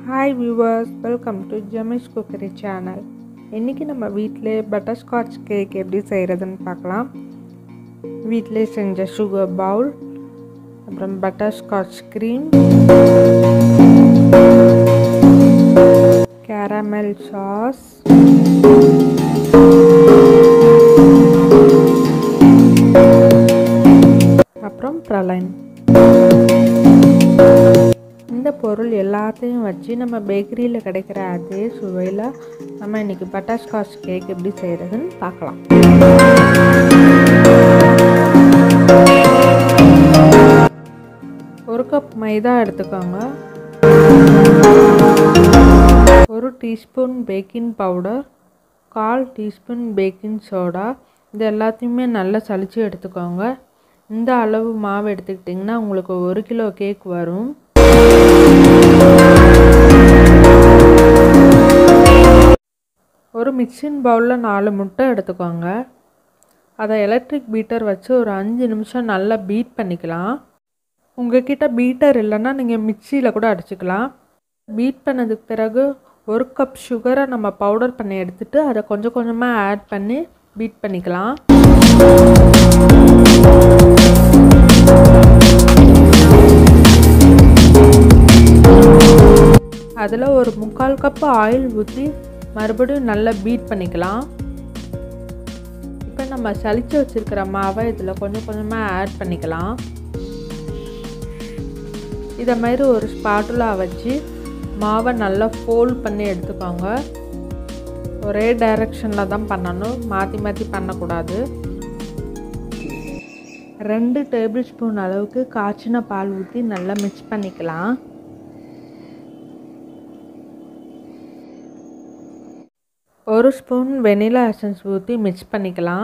hi viewers welcome to Jemi's cookery channel இன்றைக்கி நம்ம வீட்டிலே பட்டர்ஸ்காட்ச் கேக் எப்படி செய்கிறதுன்னு பார்க்கலாம் வீட்டிலே செஞ்ச சுகர் பவுல் அப்புறம் பட்டர்ஸ்காட்ச் க்ரீம் கேரமல் சாஸ் அப்புறம் பிரலைன் இந்த பொருள் எல்லாத்தையும் வச்சு நம்ம பேக்கரியில் கிடைக்கிற அதே சுவையில் நம்ம இன்றைக்கி பட்டர்ஸ்காட்ச் கேக் எப்படி செய்கிறதுன்னு பார்க்கலாம் ஒரு கப் மைதா எடுத்துக்கோங்க ஒரு டீஸ்பூன் பேக்கிங் பவுடர் கால் டீஸ்பூன் பேக்கிங் சோடா இது எல்லாத்தையுமே நல்லா சளிச்சு எடுத்துக்கோங்க இந்த அளவு மாவு எடுத்துக்கிட்டிங்கன்னா உங்களுக்கு ஒரு கிலோ கேக் வரும் ஒரு மிக்சிங் பவுலில் நாலு முட்டை எடுத்துக்கோங்க அதை எலக்ட்ரிக் பீட்டர் வச்சு ஒரு அஞ்சு நிமிஷம் நல்லா பீட் பண்ணிக்கலாம் உங்ககிட்ட பீட்டர் இல்லைன்னா நீங்கள் மிக்சியில் கூட அடிச்சுக்கலாம் பீட் பண்ணதுக்கு பிறகு ஒரு கப் சுகரை நம்ம பவுடர் பண்ணி எடுத்துகிட்டு அதை கொஞ்சம் கொஞ்சமாக ஆட் பண்ணி பீட் பண்ணிக்கலாம் அதில் ஒரு முக்கால் கப்பு ஆயில் ஊற்றி மறுபடியும் நல்லா பீட் பண்ணிக்கலாம் இப்போ நம்ம சளிச்சு வச்சுருக்கிற மாவை இதில் கொஞ்சம் கொஞ்சமாக ஆட் பண்ணிக்கலாம் இதை மாதிரி ஒரு ஸ்பாட்டுலா வச்சு மாவை நல்லா ஃபோல்ட் பண்ணி எடுத்துக்கோங்க ஒரே டைரெக்ஷனில் தான் பண்ணணும் மாற்றி மாற்றி பண்ணக்கூடாது ரெண்டு டேபிள் ஸ்பூன் அளவுக்கு காய்ச்சின பால் ஊற்றி நல்லா மிக்ஸ் பண்ணிக்கலாம் ஒரு ஸ்பூன் வெனிலா எசன்ஸ் ஊற்றி மிக்ஸ் பண்ணிக்கலாம்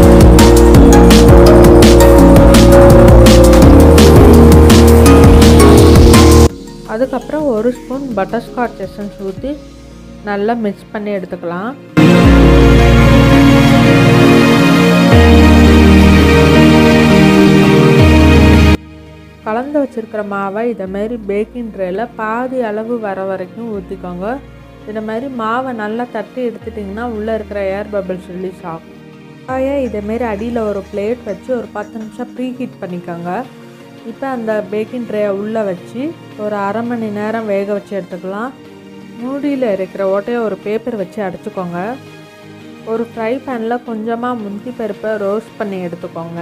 அதுக்கப்புறம் ஒரு ஸ்பூன் பட்டர்ஸ்காட்ச் எசன்ஸ் ஊற்றி நல்லா மிக்ஸ் பண்ணி எடுத்துக்கலாம் கலந்து வச்சுருக்கிற மாவை இதை மாதிரி பேக்கிங் ட்ரேயில் பாதி அளவு வர வரைக்கும் ஊற்றிக்கோங்க இதை மாதிரி மாவை நல்லா தட்டி எடுத்துட்டிங்கன்னா உள்ளே இருக்கிற ஏர் பபிள்ஸ் ரிலீஸ் ஆகும் காயை இதேமாரி அடியில் ஒரு பிளேட் வச்சு ஒரு பத்து நிமிஷம் ப்ரீ ஹீட் பண்ணிக்கோங்க இப்போ அந்த பேக்கிங் ட்ரேயை உள்ளே வச்சு ஒரு அரை மணி நேரம் வேக வச்சு எடுத்துக்கலாம் மூடியில் இருக்கிற ஓட்டையை ஒரு பேப்பர் வச்சு அடைச்சிக்கோங்க ஒரு ஃப்ரை பேனில் கொஞ்சமாக முந்தி பருப்பை ரோஸ்ட் பண்ணி எடுத்துக்கோங்க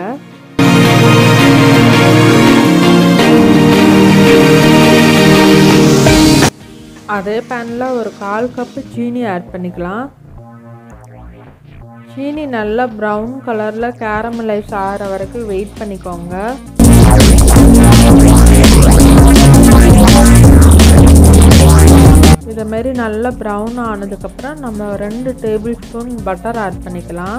அதே பேனில் ஒரு கால் கப்பு சீனி ஆட் பண்ணிக்கலாம் சீனி நல்லா ப்ரௌன் கலரில் கேரமலைஸ் ஆகிற வரைக்கும் வெயிட் பண்ணிக்கோங்க இதை மாரி நல்லா ப்ரௌன் ஆனதுக்கப்புறம் நம்ம ரெண்டு டேபிள் ஸ்பூன் பட்டர் ஆட் பண்ணிக்கலாம்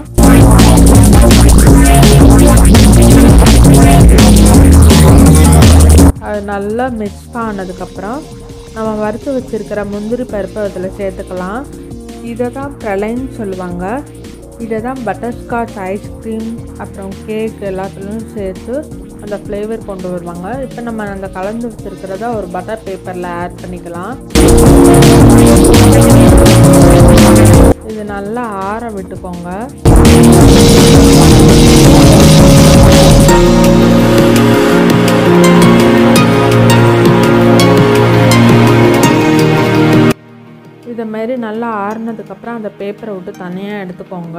அது நல்லா மிக்ஸ் ஆனதுக்கப்புறம் நம்ம வறுத்து வச்சுருக்கிற முந்திரி பருப்பை அதில் சேர்த்துக்கலாம் இதை தான் ப்ரலைன்னு சொல்லுவாங்க இதை தான் பட்டர்ஸ்காட்ச் ஐஸ்கிரீம் அப்புறம் கேக் எல்லாத்துலேயும் சேர்த்து அந்த ஃப்ளேவர் கொண்டு வருவாங்க இப்போ நம்ம அந்த கலந்து வச்சுருக்கிறத ஒரு பட்டர் பேப்பரில் ஆட் பண்ணிக்கலாம் இது நல்லா ஆற விட்டுக்கோங்க இதை மாரி நல்லா ஆறுனதுக்கப்புறம் அந்த பேப்பரை விட்டு தனியாக எடுத்துக்கோங்க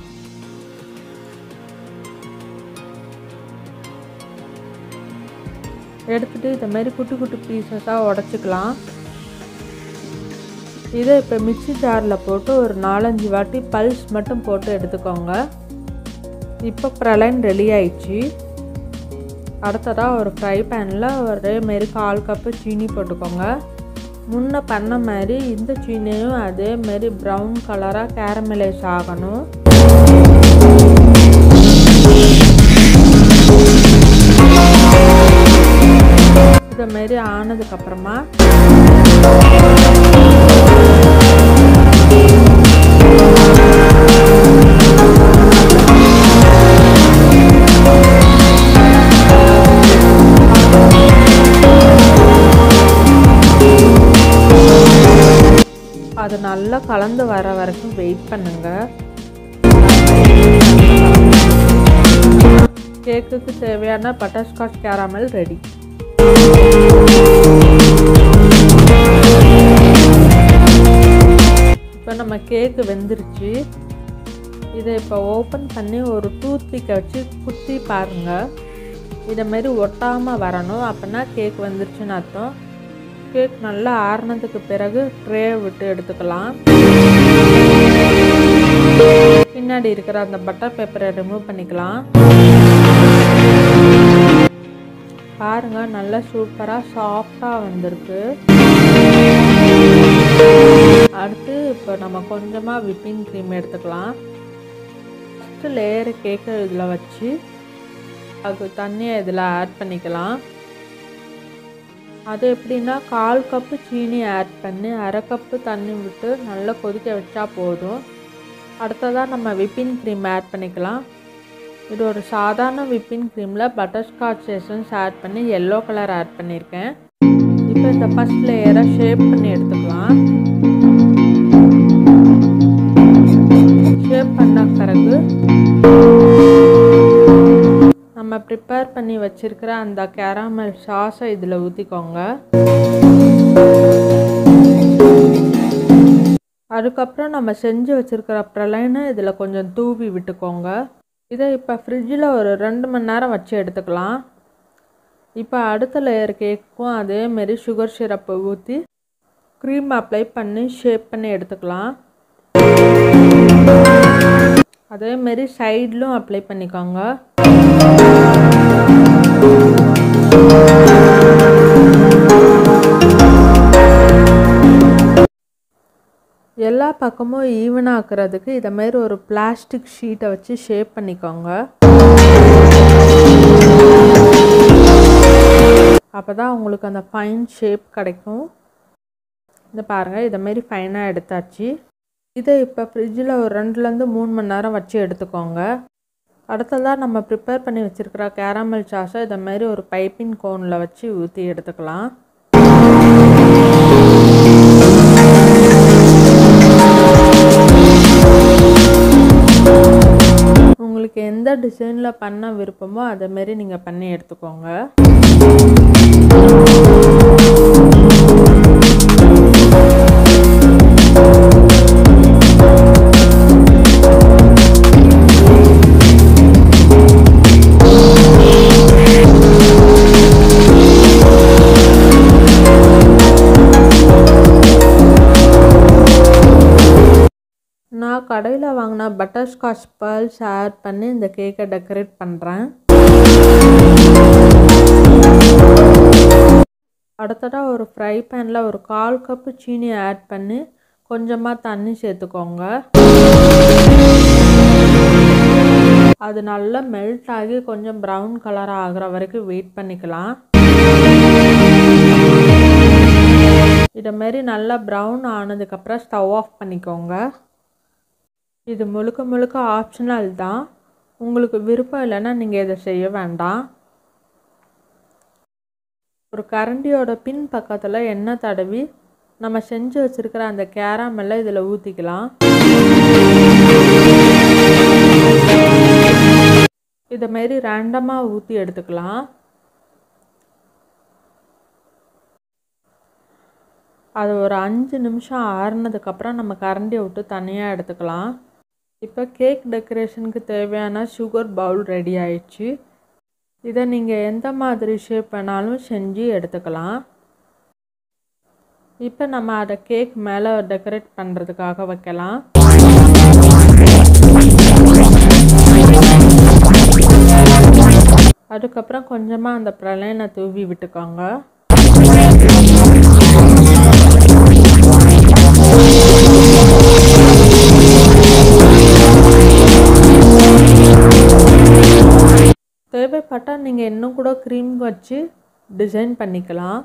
எடுத்துகிட்டு இதை மாரி குட்டி குட்டி பீசஸாக உடச்சிக்கலாம் இதை இப்போ மிக்சி ஜாரில் போட்டு ஒரு நாலஞ்சு வாட்டி பல்ஸ் மட்டும் போட்டு எடுத்துக்கோங்க இப்போ ப்ரலைன் ரெடி ஆயிடுச்சு அடுத்ததாக ஒரு ஃப்ரை பேனில் ஒரே மாரி கால் கப்பு சீனி போட்டுக்கோங்க முன்ன பண்ண மாதிரி இந்த சீனியும் அதே மாதிரி ப்ரௌன் கலராக கேரமலைஸ் ஆகணும் இதை மாரி ஆனதுக்கப்புறமா அது நல்லா கலந்து வர வரைக்கும் வெயிட் பண்ணுங்க கேக்குக்கு தேவையான பட்டர்ஸ்காட்ச் கேராமல் ரெடி இப்போ நம்ம கேக்கு வெந்துருச்சு இதை இப்போ ஓப்பன் பண்ணி ஒரு டூத் பிக்கை வச்சு குத்தி பாருங்கள் இதை மாரி ஒட்டாமல் வரணும் அப்படின்னா கேக் வந்துருச்சுன்னு அர்த்தம் கேக் நல்லா ஆறுனதுக்கு பிறகு ட்ரே விட்டு எடுத்துக்கலாம் பின்னாடி இருக்கிற அந்த பட்டர் பேப்பரை ரிமூவ் பண்ணிக்கலாம் பாருங்க நல்லா சூப்பராக சாஃப்டாக வந்திருக்கு அடுத்து இப்போ நம்ம கொஞ்சமாக விப்பிங் க்ரீம் எடுத்துக்கலாம் ஃபஸ்ட்டு லேயர் கேக்கை இதில் வச்சு அது தண்ணியை இதில் ஆட் பண்ணிக்கலாம் அது எப்படின்னா கால் கப்பு சீனி ஆட் பண்ணி அரை கப்பு தண்ணி விட்டு நல்லா கொதிக்க வச்சா போதும் அடுத்ததாக நம்ம விப்பிங் க்ரீம் ஆட் பண்ணிக்கலாம் இது ஒரு சாதாரண விப்பிங் க்ரீமில் பட்டர்ஸ்காட்ச் எசன்ஸ் ஆட் பண்ணி எல்லோ கலர் ஆட் பண்ணியிருக்கேன் இப்போ இந்த ஃபஸ்ட் லேயரை ஷேப் பண்ணி எடுத்துக்கலாம் ஷேப் பண்ண பிறகு நம்ம ப்ரிப்பேர் பண்ணி வச்சுருக்கிற அந்த கேராமல் சாஸை இதில் ஊற்றிக்கோங்க அதுக்கப்புறம் நம்ம செஞ்சு வச்சுருக்கிற ப்ரலைனை இதில் கொஞ்சம் தூவி விட்டுக்கோங்க இதை இப்போ ஃப்ரிட்ஜில் ஒரு ரெண்டு மணி நேரம் வச்சு எடுத்துக்கலாம் இப்போ அடுத்த லேயர் கேக்கும் அதேமாரி சுகர் சிரப்பை ஊற்றி க்ரீம் அப்ளை பண்ணி ஷேப் பண்ணி எடுத்துக்கலாம் அதேமாரி சைட்லும் அப்ளை பண்ணிக்கோங்க எல்லா பக்கமும் ஈவனாக ஆக்குறதுக்கு இதை மாரி ஒரு பிளாஸ்டிக் ஷீட்டை வச்சு ஷேப் பண்ணிக்கோங்க அப்போ தான் உங்களுக்கு அந்த ஃபைன் ஷேப் கிடைக்கும் இந்த பாருங்கள் இதை மாரி ஃபைனாக எடுத்தாச்சு இதை இப்போ ஃப்ரிட்ஜில் ஒரு ரெண்டுலேருந்து மூணு மணி நேரம் வச்சு எடுத்துக்கோங்க அடுத்ததாக நம்ம ப்ரிப்பேர் பண்ணி வச்சுருக்கிற கேரமல் சாஸை இதை மாதிரி ஒரு பைப்பின் கோனில் வச்சு ஊற்றி எடுத்துக்கலாம் உங்களுக்கு எந்த டிசைனில் பண்ண விருப்பமோ அதை மாரி நீங்கள் பண்ணி எடுத்துக்கோங்க நான் கடையில் வாங்கின பட்டர்ஸ்காட்ச் பேர்ல்ஸ் ஆட் பண்ணி இந்த கேக்கை டெக்கரேட் பண்ணுறேன் அடுத்ததாக ஒரு ஃப்ரை பேனில் ஒரு கால் கப்பு சீனி ஆட் பண்ணி கொஞ்சமாக தண்ணி சேர்த்துக்கோங்க அது நல்லா மெல்ட் ஆகி கொஞ்சம் ப்ரௌன் கலர் ஆகிற வரைக்கும் வெயிட் பண்ணிக்கலாம் இதை மாரி நல்லா ப்ரௌன் ஆனதுக்கப்புறம் ஸ்டவ் ஆஃப் பண்ணிக்கோங்க இது முழுக்க முழுக்க ஆப்ஷனல் தான் உங்களுக்கு விருப்பம் இல்லைன்னா நீங்கள் இதை செய்ய வேண்டாம் ஒரு கரண்டியோட பின் பக்கத்தில் எண்ணெய் தடவி நம்ம செஞ்சு வச்சுருக்கிற அந்த கேராமெல்லாம் இதில் ஊற்றிக்கலாம் இதை மாரி ரேண்டமாக ஊற்றி எடுத்துக்கலாம் அது ஒரு அஞ்சு நிமிஷம் ஆறுனதுக்கப்புறம் நம்ம கரண்டியை விட்டு தனியாக எடுத்துக்கலாம் இப்போ கேக் டெக்கரேஷனுக்கு தேவையான சுகர் பவுல் ரெடி ஆயிடுச்சு இதை நீங்கள் எந்த மாதிரி ஷேப் வேணாலும் செஞ்சு எடுத்துக்கலாம் இப்போ நம்ம அதை கேக் மேலே டெக்கரேட் பண்ணுறதுக்காக வைக்கலாம் அதுக்கப்புறம் கொஞ்சமாக அந்த பிரளைனை தூவி விட்டுக்கோங்க தேவைப்பட்டால் நீங்கள் இன்னும் கூட க்ரீம் வச்சு டிசைன் பண்ணிக்கலாம்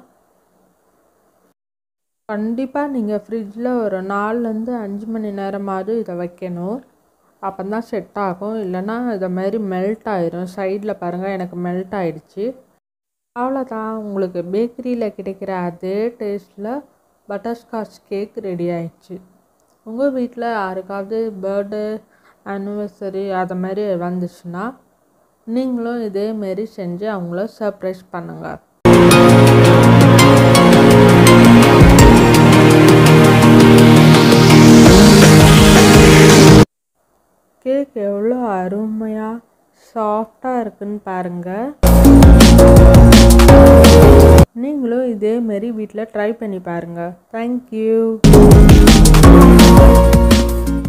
கண்டிப்பாக நீங்கள் ஃப்ரிட்ஜில் ஒரு நாலுலேருந்து அஞ்சு மணி நேரமாவது இதை வைக்கணும் அப்போ தான் செட் ஆகும் இல்லைன்னா இதை மாதிரி மெல்ட் ஆயிரும் சைடில் பாருங்கள் எனக்கு மெல்ட் ஆயிடுச்சு அவ்வளோதான் உங்களுக்கு பேக்கரியில் கிடைக்கிற அதே டேஸ்ட்டில் பட்டர்ஸ்காட்ச் கேக் ரெடி ஆயிடுச்சு உங்கள் வீட்டில் யாருக்காவது பர்த்டே ஆனிவர்சரி அது மாதிரி வந்துச்சுன்னா நீங்களும் இதேமாரி செஞ்சு அவங்கள சர்ப்ரைஸ் பண்ணுங்கள் கேக் எவ்வளோ அருமையாக சாஃப்டாக இருக்குன்னு பாருங்கள் நீங்களும் இதேமாரி வீட்டில் ட்ரை பண்ணி பாருங்கள் தேங்க்யூ